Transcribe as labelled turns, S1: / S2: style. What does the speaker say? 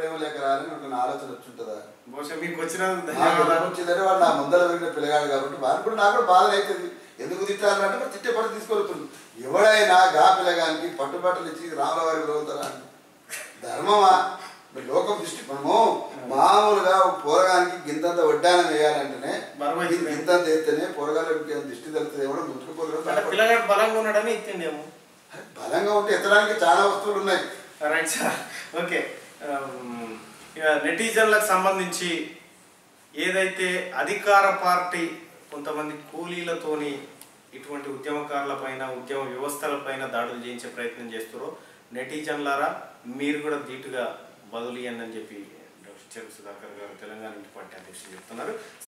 S1: ప్రేమ లేక రాలని ఒక ఆలోచన వచ్చుంటుందా
S2: బహుశా మీకు వచ్చిన
S1: నాకు
S2: ధన్యవాదాలు
S1: ఎందుకు వచ్చిందంటే వాడు నా ముందర పెరిగిన పిల్లగాడు కాబట్టి వాడు కూడా నాకు కూడా బాధ అవుతుంది ఎందుకు తిట్టాలంటే మరి తిట్టే పట్టు తీసుకెళ్తుంది ఎవడైనా గా పిల్లగానికి పట్టుబట్టలు ఇచ్చి రాముల వారికి రోజుతారా అంటే ధర్మమా మరి లోకం దృష్టి మనము మామూలుగా ఒక పోరగానికి గింతంత వడ్డానం వేయాలంటేనే
S2: బరువు
S1: ఇది గింతంత వేస్తేనే పోరగాళ్ళకి దిష్టి తెలుస్తుంది ఎవడో
S2: అంటే
S1: ముట్టుకుపోరు
S2: పిల్లగాడు బలంగా ఉన్నాడని ఇచ్చిండేమో
S1: బలంగా ఉంటే ఎత్తడానికి చాలా వస్తువులు ఉన్నాయి
S2: రైట్ సార్ ఓకే ఆమ్, ఇక నెటిజన్లకు సంబంధించి ఏదైతే అధికార పార్టీ కొంతమంది కూలీలతోని ఇటువంటి ఉద్యమకారుల పైన ఉద్యమ వ్యవస్థల పైన దాడులు చేయించే ప్రయత్నం చేస్తారో నెటిజన్లారా మీరు కూడా ధీటుగా బదులు అని చెప్పి డాక్టర్ చెరుకు సుధాకర్ గారు తెలంగాణ ఇంటి పార్టీ అధ్యక్షులు చెప్తున్నారు